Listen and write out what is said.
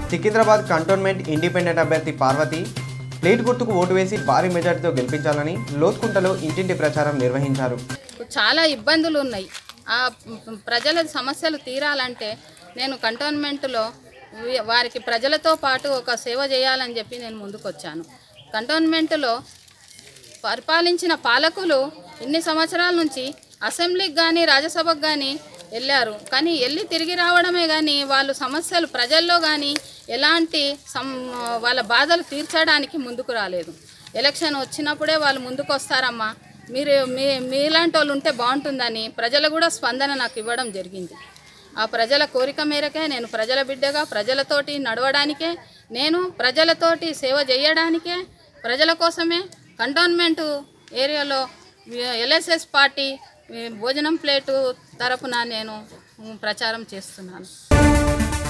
Secunderabad cantonment independent అభ్యర్థి Parvati plate గుర్తుకు vote వేసి భారీ మెజార్టీతో గెలిపించాలని లోత్కుంటలో ఇంటింటి ప్రచారం నిర్వహించారు చాలా ఇబ్బందులు ఉన్నాయి ఆ ప్రజల సమస్యలు తీరాలంటే నేను కంటోన్మెంట్లో వి- వారికి ప్రజలతో పాటు ఒక సేవ చేయాలని చెప్పి నేను ముందుకొచ్చాను కంటోన్మెంట్లో పరిపాలించిన పాలకులు ఇన్ని సంవత్సరాల నుంచి అసెంబ్లీకి కానీ రాజ్యసభకు కానీ వెళ్ళారు కానీ వెళ్ళి తిరిగి రావడమే కానీ వాళ్ళు సమస్యలు ప్రజల్లో కానీ ఎలాంటి సం వాళ్ళ బాధలు తీర్చడానికి ముందుకు రాలేదు ఎలక్షన్ వచ్చినప్పుడే వాళ్ళు ముందుకు వస్తారమ్మా మీరు మీ మీలాంటి వాళ్ళు ఉంటే బాగుంటుందని ప్రజలు కూడా స్పందన నాకు ఇవ్వడం జరిగింది ఆ ప్రజల కోరిక మేరకే నేను ప్రజల బిడ్డగా ప్రజలతోటి నడవడానికే నేను ప్రజలతోటి సేవ చేయడానికే ప్రజల కోసమే కంటోన్మెంట్ ఏరియాలో ఎల్ఎస్ఎస్ పార్టీ ఈ భోజనం ప్లేటు తరపున నేను ఉమ్, ప్రచారం చేస్తున్నాను